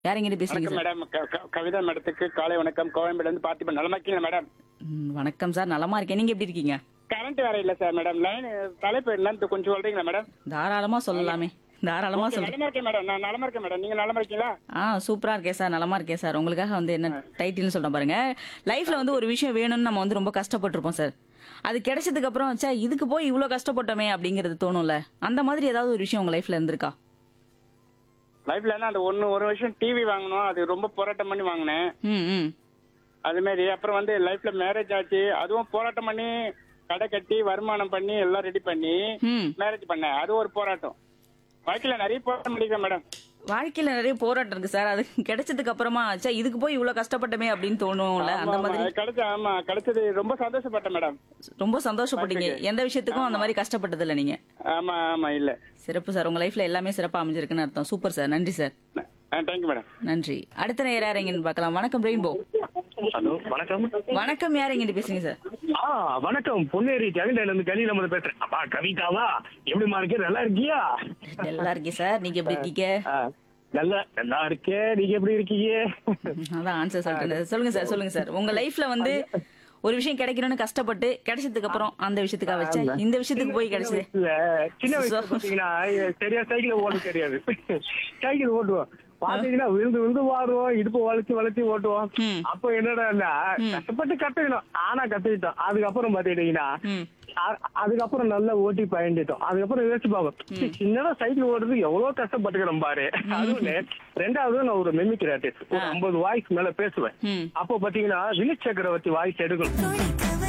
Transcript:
யார் எங்கிட்ட பேசுறீங்க வணக்கம் சார் மேடம் க- க- கவிதா மேடத்துக்கு காலை வணக்கம் கோயம்பேடு இருந்து பார்த்திபன் நலமா இருக்கீங்களா மேடம் ம், வணக்கம் சார் நலமா இருக்கேன் நீங்க எப்படி இருக்கீங்க கரண்ட் வேற இல்ல சார் மேடம் லைன் தலைப்பு என்னன்னு கொஞ்சம் சொல்றீங்களா மேடம் தாராளமா சொல்லலாமே தாராளமா ஓகே, சொல்றேன் நலமா இருக்கேன் மேடம் நான் நலமா இருக்கேன் மேடம் நீங்க நலமா இருக்கீங்களா ஆ சூப்பரா இருக்கேன் சார் நலமா இருக்கேன் சார் உங்களுக்காக வந்து என்ன டைட்டில்னு சொல்றேன் பாருங்க லைஃப்ல வந்து ஒரு விஷயம் வேணும்னு நம்ம வந்து ரொம்ப கஷ்டப்பட்டிருப்போம் சார் அது கிடைச்சதுக்கு அப்புறம் சே இதுக்கு போய் இவ்ளோ கஷ்டப்பட்டோமே அப்படிங்கிறது தோணும்ல அந்த மாதிரி ஏதாவது ஒரு விஷயம் உங்க லைஃப்ல இருந்திருக்கா லைஃப்ல என்ன அந்த ஒன்னு ஒரு வருஷம் டிவி வாங்கணும் அது ரொம்ப போராட்டம் பண்ணி வாங்கினேன் ம் ம் அது மாதிரி அப்புறம் வந்து லைஃப்ல மேரேஜ் ஆச்சு அதுவும் போராட்டம் பண்ணி கடை கட்டி வருமானம் பண்ணி எல்லாம் ரெடி பண்ணி ம் மேரேஜ் பண்ணேன் அது ஒரு போராட்டம் வாழ்க்கையில நிறைய போராட்டம் பண்ணிக்கிறேன் மேடம் வாழ்க்கையில நிறைய போராட்டம் இருக்கு சார் அது கிடைச்சதுக்கு அப்புறமா சே இதுக்கு போய் இவ்ளோ கஷ்டப்பட்டமே அப்படின்னு தோணும்ல அந்த மாதிரி கிடைச்ச ஆமா கிடைச்சது ரொம்ப சந்தோஷப்பட்டேன் மேடம் ரொம்ப சந்தோஷப்பட்டீங்க எந்த விஷயத்துக்கும் அந்த மாதிரி கஷ்டப்பட்டது இல்ல நீங்க ஆமா ஆமா இல்ல சிறப்பு சார் உங்க லைஃப்ல எல்லாமே சிறப்பா அமைஞ்சிருக்குன்னு அர்த்தம் சூப்பர் சார் நன்றி சார் தேங்க்யூ மேடம் நன்றி அடுத்த நேரம் யார் எங்கன்னு பார்க்கலாம் வணக்கம் ரெயின்போ ஹலோ வணக்கம் வணக்கம் யார் எங்கிட்ட பேசுறீங்க சார் ஆ வணக்கம் பொன்னேரி கவிதையில இருந்து கலி நம்ம பேசுறேன் அப்பா கவிதாவா எப்படிமா இருக்கே நல்லா இருக்கியா நல்லா இருக்கேன் சார் நீங்க எப்படி இருக்கீங்க ஆ, நல்லா நல்லா இருக்கே நீங்க எப்படி இருக்கீங்க அதான் ஆன்சர் சொல்லிட்டேன் சொல்லுங்க சார் சொல்லுங்க சார் உங்க லைஃப்ல வந்து ஒரு விஷயம் கிடைக்கணும்னு கஷ்டப்பட்டு கிடைச்சதுக்கு அப்புறம் அந்த விஷயத்துக்காக வச்சேன் இந்த விஷயத்துக்கு போய் கிடைச்சது இல்ல சின்ன வயசுல பாத்தீங்கன்னா சரியா சைக்கிள் ஓட்ட தெரியாது சைக்கிள் ஓட்டுவோம் பாத்தீங்கன்னா விழுந்து விழுந்து வாடுவோம் இடுப்பு வளைச்சு வளைச்சு ஓட்டுவோம் ம். அப்போ என்னடா கஷ்டப்பட்டு கத்துக்கணும் ஆனா கத்துக்கிட்டோம் அதுக்கப்புறம் பாத்துக்கிட்டீங்கன்னா ம் அ- அதுக்கப்புறம் நல்லா ஓட்டி பயந்துட்டோம் அதுக்கப்புறம் யோசிச்சு பார்ப்போம் சின்னதா சைக்கிள் ஓடுறது எவ்வளவு கஷ்டப்பட்டுக்கிறோம் பாரு அதுவும் ரெண்டாவது நான் ஒரு மெமிக்ரி ஆர்டிஸ்ட் ஒரு ஐம்பது வாய்ஸ் மேல பேசுவேன் ம் அப்போ பாத்தீங்கன்னா வினி சக்கரவர்த்தி வாய்ஸ் எடுக்கணும்